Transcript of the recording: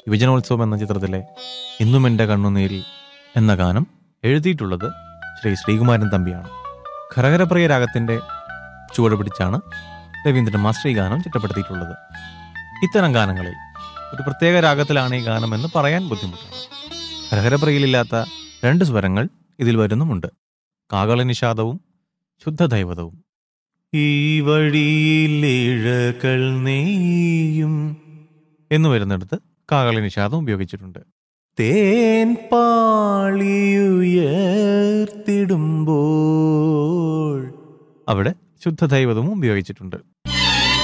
യുവജനോത്സവം എന്ന ചിത്രത്തിലെ ഇന്നും എൻ്റെ കണ്ണുനീരിൽ എന്ന ഗാനം എഴുതിയിട്ടുള്ളത് ശ്രീ ശ്രീകുമാരൻ തമ്പിയാണ് ഖരഖരപ്രിയ രാഗത്തിൻ്റെ ചുവട് പിടിച്ചാണ് രവീന്ദ്രൻ മാസ്റ്റർ ഈ ഗാനം ചിട്ടപ്പെടുത്തിയിട്ടുള്ളത് ഇത്തരം ഗാനങ്ങളിൽ ഒരു പ്രത്യേക രാഗത്തിലാണ് ഈ ഗാനം എന്ന് പറയാൻ ബുദ്ധിമുട്ടാണ് ഖരഖരപ്രിയയിലില്ലാത്ത രണ്ട് സ്വരങ്ങൾ ഇതിൽ വരുന്നുമുണ്ട് കാകള നിഷാദവും ശുദ്ധദൈവതവും ഈ വഴിയിലിഴകൾ നെയ്യും എന്ന് വരുന്നിടത്ത് കാകളി നിഷാദം ഉപയോഗിച്ചിട്ടുണ്ട് തേൻ പാളിയുയർത്തിടുമ്പോൾ അവിടെ ശുദ്ധദൈവതവും ഉപയോഗിച്ചിട്ടുണ്ട്